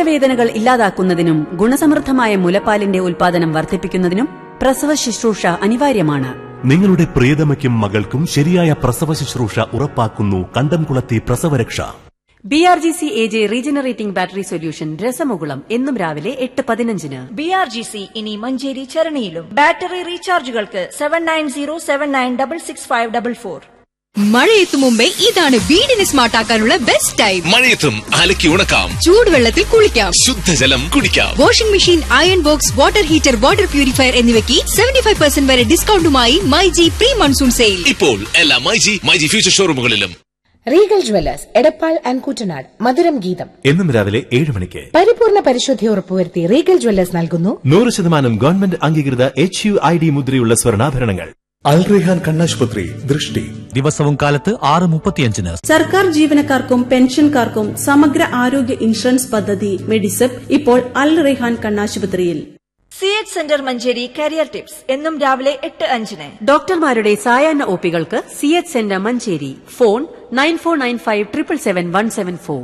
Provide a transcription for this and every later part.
പ്രസവവേദനകൾ ഇല്ലാതാക്കുന്നതിനും ഗുണസമൃദ്ധമായ മുലപ്പാലിന്റെ ഉൽപാദനം വർദ്ധിപ്പിക്കുന്നതിനും പ്രസവ ശുശ്രൂഷ അനിവാര്യമാണ് നിങ്ങളുടെ പ്രിയതമയ്ക്കും മകൾക്കും ശരിയായ പ്രസവ ശുശ്രൂഷ ഉറപ്പാക്കുന്നു കണ്ടംകുളത്തി പ്രസവരക്ഷ B R G C A J regenerating battery solution രസമുകുളം എന്നും രാവിലെ എട്ട് പതിനഞ്ചിന് ബി ആർ ജി സി ഇനി മഞ്ചേരി ചരണിയിലും ബാറ്ററി റീചാർജുകൾക്ക് seven nine zero seven nine double six five double four മഴയെത്തും മുമ്പേ ഇതാണ് വീടിനെ സ്മാർട്ട് ആക്കാനുള്ള ബെസ്റ്റ് ടൈം മഴയത്തും അലക്കി ഉണക്കാം ചൂടുവെള്ളത്തിൽ കുളിക്കാം ശുദ്ധജലം കുടിക്കാം washing machine iron box water heater water purifier എന്നിവയ്ക്ക് സെവന്റി ഫൈവ് പെർസെന്റ് വരെ ഡിസ്കൗണ്ടുമായി മൈജി പ്രീ മൺസൂൺ സെയിൽ ഇപ്പോൾ എല്ലാ മൈജി മൈജി ഫ്യൂച്ചർ ഷോറൂമുകളിലും Regal Jewellers Edappal and Kuttanad Madhuram Geetham എന്നും രാവിലെ ഏഴ് മണിക്ക് പരിപൂർണ പരിശുദ്ധി ഉറപ്പുവരുത്തി റീഗൽ ജ്വല്ലേഴ്സ് നൽകുന്നു നൂറ് ശതമാനം ഗവൺമെന്റ് അംഗീകൃത എച്ച് യു ഐ ഡി മുദ്രയുള്ള സ്വർണ്ണാഭരണങ്ങൾ അൽറെഹാൻ കണ്ണാശുപത്രി ദൃഷ്ടി ദിവസവും കാലത്ത് ആറ് മുപ്പത്തിയഞ്ചിന് സർക്കാർ ജീവനക്കാർക്കും പെൻഷൻകാർക്കും സമഗ്ര ആരോഗ്യ ഇൻഷുറൻസ് പദ്ധതി മെഡിസെപ്പ് ഇപ്പോൾ അൽ റെഹാൻ കണ്ണാശുപത്രിയിൽ C H centre Manjeri career tips എന്നും രാവിലെ എട്ട് അഞ്ചിന് ഡോക്ടർമാരുടെ സായാഹ്ന ഒപികൾക്ക് C H centre Manjeri phone nine four nine five triple seven one seven four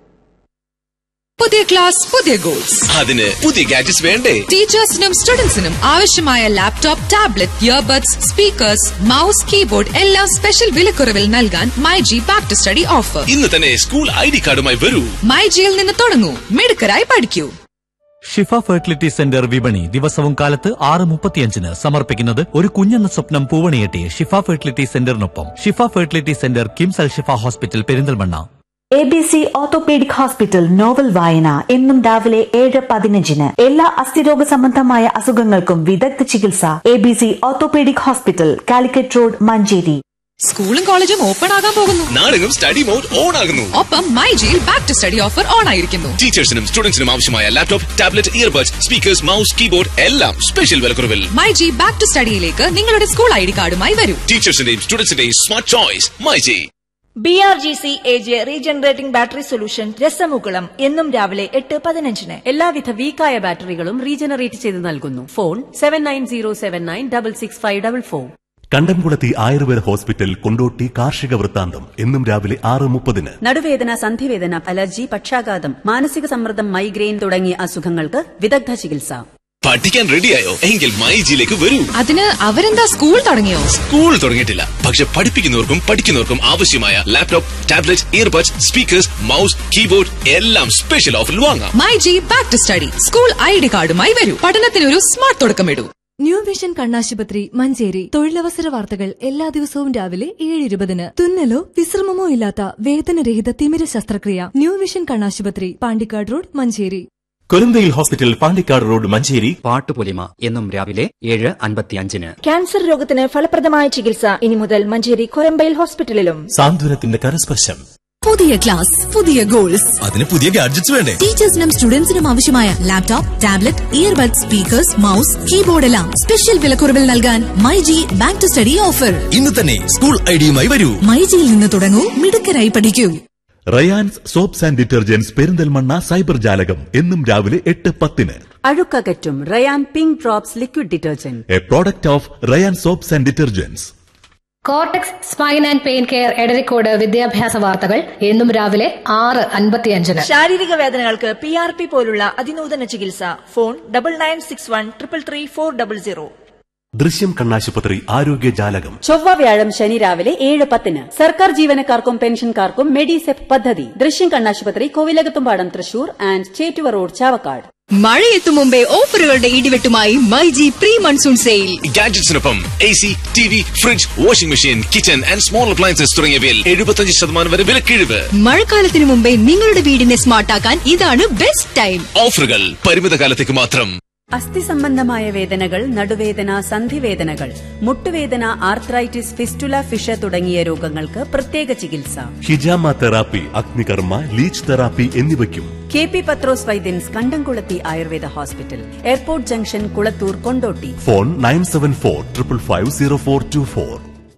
പുതിയ ക്ലാസ് പുതിയ ഗോൾസ് അതിന് പുതിയ ഗാഡ്ജറ്റ്സ് വേണ്ടേ ടീച്ചേഴ്സിനും സ്റ്റുഡൻസിനും ആവശ്യമായ laptop tablet earbuds speakers mouse keyboard എല്ലാം സ്പെഷ്യൽ വിലക്കുറവിൽ നൽകാൻ myG back to study offer ഇന്ന് തന്നെ സ്കൂൾ ഐ ഡി കാർഡുമായി വരൂ മൈജിയിൽ നിന്ന് തുടങ്ങൂ മിടുക്കരായി പഠിക്കൂ ഷിഫ ഫെർട്ടിലിറ്റി സെന്റർ വിപണി ദിവസവും കാലത്ത് ആറ് മുപ്പത്തിയഞ്ചിന് സമർപ്പിക്കുന്നത് ഒരു കുഞ്ഞെന്ന സ്വപ്നം പൂവണിയെട്ടി ഷിഫ ഫെർട്ടിലിറ്റി സെന്ററിനൊപ്പം Shifa fertility centre KIMS Al Shifa hospital Perinthalmanna A B C orthopaedic hospital novel വായന എന്നും രാവിലെ ഏഴ് പതിനഞ്ചിന് എല്ലാ അസ്ഥിരോഗ സംബന്ധമായ അസുഖങ്ങൾക്കും വിദഗ്ധ ചികിത്സ A B C orthopaedic hospital Calicut road Manjeri സ്കൂളും കോളേജും ഓപ്പൺ ആകാൻ പോകുന്നു നാടെങ്ങും സ്റ്റഡി മോഡ് ഓൺ ആകുന്നു ഒപ്പം മൈജിയിൽ back to study offer on ആയിരിക്കുന്നു ടീച്ചേഴ്സിനും സ്റ്റുഡൻസിനും ആവശ്യമായ laptop tablet earbuds speakers mouse keyboard എല്ലാം സ്പെഷ്യൽ വിലക്കുറവിൽ മൈജി ബാക്ക് ടു സ്റ്റഡിയിലേക്ക് നിങ്ങളുടെ സ്കൂൾ ഐ ഡി കാർഡുമായി വരൂ ടീച്ചേഴ്സിന്റെയും സ്റ്റുഡൻസിന്റെയും smart choice myG B R G C A J regenerating battery solution രസമുകുളം എന്നും രാവിലെ എട്ട് പതിനഞ്ചിന് എല്ലാവിധ വീക്കായ ബാറ്ററികളും റീജനറേറ്റ് ചെയ്ത് നൽകുന്നു phone seven nine zero seven nine double six five double four Kandamkulathi Ayurveda hospital Kondotty കാർഷിക വൃത്താന്തം എന്നും രാവിലെ ആറ് മുപ്പതിന് നടുവേദന സന്ധിവേദന അലർജി പക്ഷാഘാതം മാനസിക സമ്മർദ്ദം മൈഗ്രെയിൻ തുടങ്ങിയ അസുഖങ്ങൾക്ക് വിദഗ്ധ ചികിത്സ പഠിക്കാൻ റെഡിയായോ എങ്കിൽ മൈജിയിലേക്ക് വരൂ അതിന് അവരെന്താ സ്കൂൾ തുടങ്ങിയോ സ്കൂൾ തുടങ്ങിയിട്ടില്ല പക്ഷെ പഠിപ്പിക്കുന്നവർക്കും പഠിക്കുന്നവർക്കും ആവശ്യമായ laptop tablet earbuds speakers mouse keyboard എല്ലാം സ്പെഷ്യൽ ഓഫറിൽ വാങ്ങാം myG back to study school I D കാർഡുമായി വരൂ പഠനത്തിനൊരു സ്മാർട്ട് തുടക്കമിടൂ ന്യൂ വിഷൻ കണ്ണാശുപത്രി മഞ്ചേരി തൊഴിലവസര വാർത്തകൾ എല്ലാ ദിവസവും രാവിലെ ഏഴ് ഇരുപതിന് തുന്നലോ വിശ്രമമോ ഇല്ലാത്ത വേദനരഹിത തിമിര ശസ്ത്രക്രിയ ന്യൂ വിഷൻ കണ്ണാശുപത്രി Pandikkad road Manjeri Koranthayil hospital Pandikkad road Manjeri പാട്ടുപൊലിമ എന്നും രാവിലെ ഏഴ് അൻപത്തിയഞ്ചിന് ക്യാൻസർ രോഗത്തിന് ഫലപ്രദമായ ചികിത്സ ഇനി മുതൽ മഞ്ചേരി കൊരമ്പയിൽ ഹോസ്പിറ്റലിലും സാന്ത്വനത്തിന്റെ കരസ്പർശം പുതിയ ക്ലാസ് പുതിയ ഗോൾസ് അതിന് പുതിയ ഗാഡ്ജറ്റ്സ് വേണ്ടേ ടീച്ചേഴ്സിനും സ്റ്റുഡൻസിനും ആവശ്യമായ laptop tablet earbud speakers mouse keyboard എല്ലാം സ്പെഷ്യൽ വിലക്കുറവിൽ നൽകാൻ myG back to study offer ഇന്ന് തന്നെ സ്കൂൾ ഐഡിയുമായി വരൂ മൈജിയിൽ നിന്ന് തുടങ്ങൂ മിടുക്കരായി പഠിക്കൂ Rayan's soaps and detergents Perinthalmanna cyber ജാലകം എന്നും രാവിലെ എട്ട് പത്തിന് അഴുക്കകറ്റും Rayan pink drops liquid detergent a product of Rayan soaps and detergents cortex spine and pain care Edarikode വിദ്യാഭ്യാസ വാർത്തകൾ എന്നും രാവിലെ ആറ് അൻപത്തിയഞ്ചിന് ശാരീരിക വേദനകൾക്ക് പി ആർ പി പോലുള്ള അതിനൂതന ചികിത്സ phone double nine six one triple three four double zero Drishyam കണ്ണാശുപത്രി ആരോഗ്യ ജാലകം ചൊവ്വ വ്യാഴം ശനി രാവിലെ ഏഴ് പത്തിന് സർക്കാർ ജീവനക്കാർക്കും പെൻഷൻകാർക്കും മെഡിസെപ്പ് പദ്ധതി ദൃശ്യം കണ്ണാശുപത്രി കോവിലകത്തുംപാടം തൃശൂർ ആൻഡ് ചേറ്റുവ റോഡ് ചാവക്കാട് മഴയെത്തും മുമ്പേ ഓഫറുകളുടെ ഇടിവെട്ടുമായി മൈജി പ്രീ മൺസൂൺ സെയിൽ ഗാഡ്ജറ്റ്സിനൊപ്പം A C T V fridge washing machine kitchen and small appliances തുടങ്ങിയവയിൽ എഴുപത്തഞ്ച് ശതമാനം വരെ വിലക്കിഴിവ് മഴക്കാലത്തിനു മുമ്പേ നിങ്ങളുടെ വീടിനെ സ്മാർട്ടാക്കാൻ ഇതാണ് ബെസ്റ്റ് ടൈം ഓഫറുകൾ പരിമിത കാലത്തേക്ക് മാത്രം അസ്ഥി സംബന്ധമായ വേദനകൾ നടുവേദന സന്ധിവേദനകൾ മുട്ടുവേദന ആർത്രൈറ്റിസ് ഫിസ്റ്റുല ഫിഷ തുടങ്ങിയ രോഗങ്ങൾക്ക് പ്രത്യേക ചികിത്സ ഹിജാമ തെറാപ്പി അഗ്നികർമ്മ ലീച്ച് തെറാപ്പി എന്നിവയ്ക്കും K P Pathros Vaidyan's Kandamkulathi Ayurveda hospital airport junction Kulathur Kondotty phone nine seven four triple five zero four two four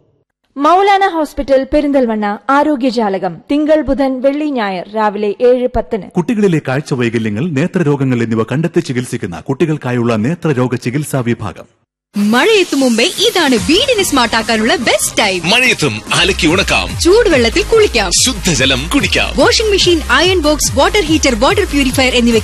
Moulana hospital Perinthalmanna ആരോഗ്യജാലകം തിങ്കൾ ബുധൻ വെള്ളി ഞായർ രാവിലെ ഏഴ് പത്തിന് കുട്ടികളിലെ കാഴ്ച വൈകല്യങ്ങൾ നേത്രരോഗങ്ങൾ എന്നിവ കണ്ടെത്തി ചികിത്സിക്കുന്ന കുട്ടികൾക്കായുള്ള നേത്രരോഗ ചികിത്സാ വിഭാഗം മഴയെത്തും മുമ്പേ ഇതാണ് വീടിനെ സ്മാർട്ടാക്കാനുള്ള ബെസ്റ്റ് ടൈം മഴയത്തും അലക്കി ഉണക്കാം ചൂടുവെള്ളത്തിൽ കുളിക്കാം ശുദ്ധജലം കുടിക്കാം washing machine iron box water heater water purifier എന്നിവ